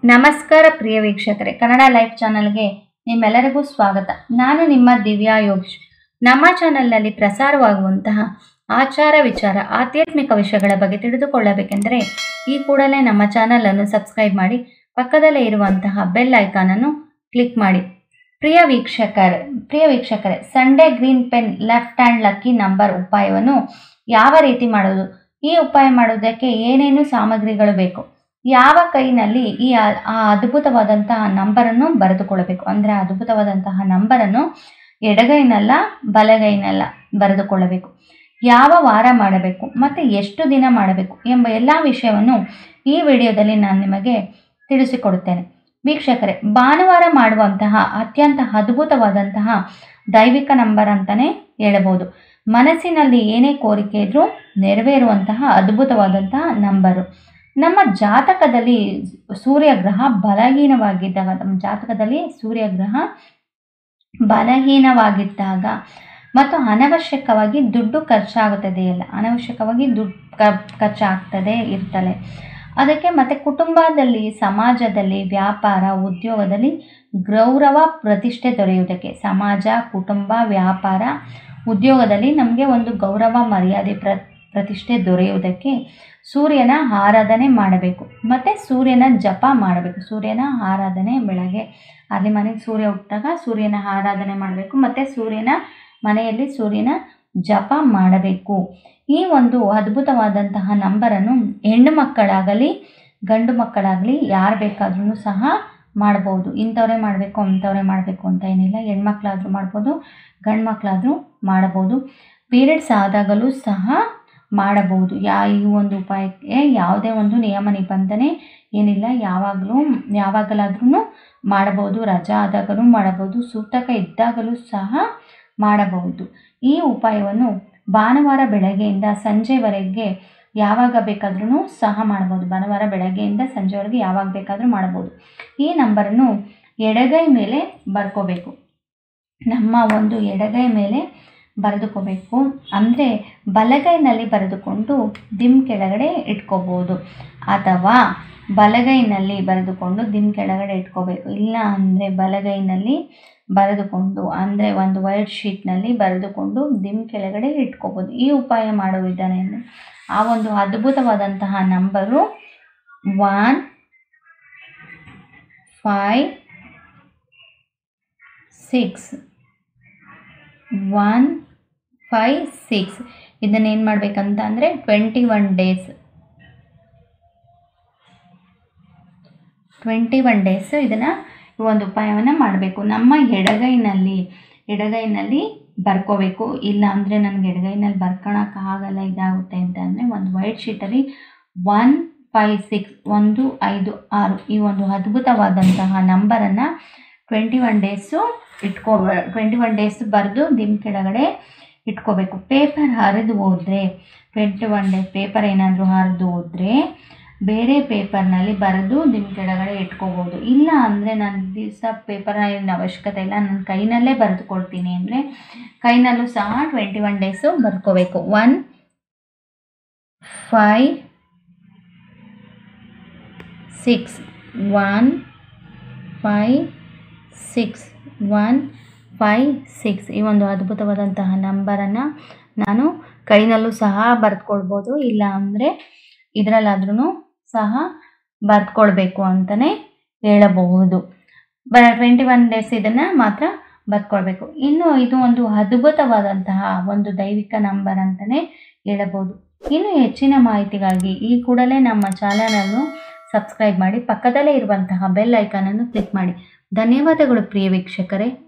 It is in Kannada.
ನಮಸ್ಕಾರ ಪ್ರಿಯ ವೀಕ್ಷಕರೇ ಕನ್ನಡ ಲೈಫ್ ಚಾನಲ್ಗೆ ನಿಮ್ಮೆಲ್ಲರಿಗೂ ಸ್ವಾಗತ ನಾನು ನಿಮ್ಮ ದಿವ್ಯಾ ಯೋಗೇಶ್ ನಮ್ಮ ಚಾನಲ್ನಲ್ಲಿ ಪ್ರಸಾರವಾಗುವಂತಹ ಆಚಾರ ವಿಚಾರ ಆಧ್ಯಾತ್ಮಿಕ ವಿಷಯಗಳ ಬಗ್ಗೆ ತಿಳಿದುಕೊಳ್ಳಬೇಕೆಂದರೆ ಈ ಕೂಡಲೇ ನಮ್ಮ ಚಾನಲನ್ನು ಸಬ್ಸ್ಕ್ರೈಬ್ ಮಾಡಿ ಪಕ್ಕದಲ್ಲೇ ಇರುವಂತಹ ಬೆಲ್ ಐಕಾನನ್ನು ಕ್ಲಿಕ್ ಮಾಡಿ ಪ್ರಿಯ ವೀಕ್ಷಕರೇ ಪ್ರಿಯ ವೀಕ್ಷಕರೇ Sunday green pen left hand lucky number ಉಪಾಯವನ್ನು ಯಾವ ರೀತಿ ಮಾಡೋದು ಈ ಉಪಾಯ ಮಾಡೋದಕ್ಕೆ ಏನೇನು ಸಾಮಗ್ರಿಗಳು ಬೇಕು ಯಾವ ಕೈನಲ್ಲಿ ಈ ಆ- ಆ ಅದ್ಭುತವಾದಂತಹ ನಂಬರನ್ನು ಬರೆದುಕೊಳ್ಳಬೇಕು ಅಂದರೆ ಅದ್ಭುತವಾದಂತಹ ನಂಬರನ್ನು ಎಡಗೈನಲ್ಲ ಬಲಗೈನಲ್ಲ ಬರೆದುಕೊಳ್ಳಬೇಕು ಯಾವ ವಾರ ಮಾಡಬೇಕು ಮತ್ತು ಎಷ್ಟು ದಿನ ಮಾಡಬೇಕು ಎಂಬ ಎಲ್ಲ ವಿಷಯವನ್ನು ಈ ವಿಡಿಯೋದಲ್ಲಿ ನಾನು ನಿಮಗೆ ತಿಳಿಸಿಕೊಡುತ್ತೇನೆ ವೀಕ್ಷಕರೇ ಭಾನುವಾರ ಮಾಡುವಂತಹ ಅತ್ಯಂತ ಅದ್ಭುತವಾದಂತಹ ದೈವಿಕ ನಂಬರ್ ಅಂತಲೇ ಹೇಳಬಹುದು ಮನಸ್ಸಿನಲ್ಲಿ ಏನೇ ಕೋರಿಕೆ ಇದ್ರೂ ನೆರವೇರುವಂತಹ ಅದ್ಭುತವಾದಂತಹ ನಂಬರು ನಮ್ಮ ಜಾತಕದಲ್ಲಿ ಸೂರ್ಯಗ್ರಹ ಬಲಹೀನವಾಗಿದ್ದಾಗ ನಮ್ಮ ಜಾತಕದಲ್ಲಿ ಸೂರ್ಯಗ್ರಹ ಬಲಹೀನವಾಗಿದ್ದಾಗ ಮತ್ತು ಅನವಶ್ಯಕವಾಗಿ ದುಡ್ಡು ಖರ್ಚಾಗುತ್ತದೆಯಲ್ಲ ಅನವಶ್ಯಕವಾಗಿ ದುಡ್ಡು ಖರ್ಚಾಗ್ತದೆ ಇರ್ತಲೆ ಅದಕ್ಕೆ ಮತ್ತು ಕುಟುಂಬದಲ್ಲಿ ಸಮಾಜದಲ್ಲಿ ವ್ಯಾಪಾರ ಉದ್ಯೋಗದಲ್ಲಿ ಗೌರವ ಪ್ರತಿಷ್ಠೆ ದೊರೆಯುವುದಕ್ಕೆ ಸಮಾಜ ಕುಟುಂಬ ವ್ಯಾಪಾರ ಉದ್ಯೋಗದಲ್ಲಿ ನಮಗೆ ಒಂದು ಗೌರವ ಮರ್ಯಾದೆ ಪ್ರ ಪ್ರತಿಷ್ಠೆ ದೊರೆಯುವುದಕ್ಕೆ ಸೂರ್ಯನ ಆರಾಧನೆ ಮಾಡಬೇಕು ಮತ್ತು ಸೂರ್ಯನ ಜಪ ಮಾಡಬೇಕು ಸೂರ್ಯನ ಆರಾಧನೆ ಬೆಳಗ್ಗೆ ಅಲ್ಲಿ ಮನೆಗೆ ಸೂರ್ಯ ಹುಟ್ಟಾಗ ಸೂರ್ಯನ ಆರಾಧನೆ ಮಾಡಬೇಕು ಮತ್ತು ಸೂರ್ಯನ ಮನೆಯಲ್ಲಿ ಸೂರ್ಯನ ಜಪ ಮಾಡಬೇಕು ಈ ಒಂದು ಅದ್ಭುತವಾದಂತಹ ನಂಬರನ್ನು ಹೆಣ್ಣು ಮಕ್ಕಳಾಗಲಿ ಗಂಡು ಮಕ್ಕಳಾಗಲಿ ಯಾರು ಬೇಕಾದ್ರೂ ಸಹ ಮಾಡ್ಬೋದು ಇಂಥವರೇ ಮಾಡಬೇಕು ಅಂಥವರೇ ಮಾಡಬೇಕು ಅಂತ ಏನಿಲ್ಲ ಹೆಣ್ಮಕ್ಳಾದರೂ ಮಾಡ್ಬೋದು ಗಂಡು ಮಕ್ಕಳಾದರೂ ಮಾಡಬಹುದು ಪೀರಿಯಡ್ಸ್ ಆದಾಗಲೂ ಸಹ ಮಾಡಬಹುದು ಯಾ ಈ ಒಂದು ಉಪಾಯಕ್ಕೆ ಯಾವುದೇ ಒಂದು ನಿಯಮ ನಿಬಂಧನೆ ಏನಿಲ್ಲ ಯಾವಾಗಲೂ ಯಾವಾಗಲಾದ್ರೂ ಮಾಡಬಹುದು ರಜಾ ಆದಾಗಲೂ ಮಾಡಬಹುದು ಸೂತಕ ಇದ್ದಾಗಲೂ ಸಹ ಮಾಡಬಹುದು ಈ ಉಪಾಯವನ್ನು ಭಾನುವಾರ ಬೆಳಗ್ಗೆಯಿಂದ ಸಂಜೆವರೆಗೆ ಯಾವಾಗ ಬೇಕಾದ್ರೂ ಸಹ ಮಾಡ್ಬೋದು ಭಾನುವಾರ ಬೆಳಗ್ಗೆಯಿಂದ ಸಂಜೆವರೆಗೆ ಯಾವಾಗ ಬೇಕಾದರೂ ಮಾಡ್ಬೋದು ಈ ನಂಬರನ್ನು ಎಡಗೈ ಮೇಲೆ ಬರ್ಕೋಬೇಕು ನಮ್ಮ ಒಂದು ಎಡಗೈ ಮೇಲೆ ಬರೆದುಕೋಬೇಕು ಅಂದರೆ ಬಲಗೈನಲ್ಲಿ ಬರೆದುಕೊಂಡು ದಿಮ್ ಕೆಳಗಡೆ ಇಟ್ಕೋಬೋದು ಅಥವಾ ಬಲಗೈನಲ್ಲಿ ಬರೆದುಕೊಂಡು ದಿಮ್ ಕೆಳಗಡೆ ಇಟ್ಕೋಬೇಕು ಇಲ್ಲ ಅಂದರೆ ಬಲಗೈನಲ್ಲಿ ಬರೆದುಕೊಂಡು ಅಂದರೆ ಒಂದು ವೈಟ್ ಶೀಟ್ನಲ್ಲಿ ಬರೆದುಕೊಂಡು ದಿಮ್ ಕೆಳಗಡೆ ಇಟ್ಕೋಬೋದು ಈ ಉಪಾಯ ಮಾಡೋ ವಿಧಾನ ಏನು ಆ ಒಂದು ಅದ್ಭುತವಾದಂತಹ number one five six one five six ಇದನ್ನು ಏನು ಮಾಡಬೇಕಂತ ಅಂದರೆ twenty one days twenty one days ಇದನ್ನು ಒಂದು ಉಪಾಯವನ್ನು ಮಾಡಬೇಕು ನಮ್ಮ ಎಡಗೈನಲ್ಲಿ ಎಡಗೈನಲ್ಲಿ ಬರ್ಕೋಬೇಕು ಇಲ್ಲ ಅಂದರೆ ನನಗೆ ಎಡಗೈನಲ್ಲಿ ಬರ್ಕೊಳಕ್ಕಾಗಲ್ಲ ಇದಾಗುತ್ತೆ ಅಂತ ಅಂದರೆ ಒಂದು ವೈಟ್ ಶೀಟಲ್ಲಿ ಒನ್ ಫೈವ್ ಸಿಕ್ಸ್ ಒಂದು ಐದು ಆರು ಈ ಒಂದು ಅದ್ಭುತವಾದಂತಹ ನಂಬರನ್ನು ಟ್ವೆಂಟಿ ಒನ್ ಡೇಸು ಇಟ್ಕೋ ಟ್ವೆಂಟಿ ಒನ್ ಡೇಸ್ ಬರೆದು ದಿಮ್ ಕೆಳಗಡೆ ಇಟ್ಕೋಬೇಕು ಪೇಪರ್ ಹರಿದು ಹೋದರೆ ಟ್ವೆಂಟಿ ಒನ್ ಡೇಸ್ ಪೇಪರ್ ಏನಾದರೂ ಹರಿದು ಹೋದರೆ ಬೇರೆ ಪೇಪರ್ನಲ್ಲಿ ಬರೆದು ನಿಮ್ಮ ಕೆಳಗಡೆ ಇಟ್ಕೋಬೋದು ಇಲ್ಲ ಅಂದರೆ ನಾನು ದಿವಸ ಪೇಪರ್ ಏನು ಅವಶ್ಯಕತೆ ಇಲ್ಲ ನಾನು ಕೈನಲ್ಲೇ ಬರೆದುಕೊಳ್ತೀನಿ ಅಂದರೆ ಕೈನಲ್ಲೂ ಸಹ ಟ್ವೆಂಟಿ ಒನ್ ಡೇಸು ಬರ್ಕೋಬೇಕು one five six one five six one five six ಈ ಒಂದು ಅದ್ಭುತವಾದಂತಹ ನಂಬರನ್ನು ನಾನು ಕೈನಲ್ಲೂ ಸಹ ಬರೆದುಕೊಳ್ಬೋದು ಇಲ್ಲ ಅಂದರೆ ಇದರಲ್ಲಾದ್ರೂ ಸಹ ಬರೆದುಕೊಳ್ಬೇಕು ಅಂತಲೇ ಹೇಳಬಹುದು ಬ ಟ್ವೆಂಟಿ ಒನ್ ಡೇಸ್ ಇದನ್ನು ಮಾತ್ರ ಬರ್ಕೊಳ್ಬೇಕು ಇನ್ನು ಇದು ಒಂದು ಅದ್ಭುತವಾದಂತಹ ಒಂದು ದೈವಿಕ ನಂಬರ್ ಅಂತಲೇ ಹೇಳಬಹುದು ಇನ್ನು ಹೆಚ್ಚಿನ ಮಾಹಿತಿಗಾಗಿ ಈ ಕೂಡಲೇ ನಮ್ಮ ಚಾನಲನ್ನು ಸಬ್ಸ್ಕ್ರೈಬ್ ಮಾಡಿ ಪಕ್ಕದಲ್ಲೇ ಇರುವಂತಹ ಬೆಲ್ ಐಕಾನನ್ನು ಕ್ಲಿಕ್ ಮಾಡಿ ಧನ್ಯವಾದಗಳು ಪ್ರಿಯ ವೀಕ್ಷಕರೇ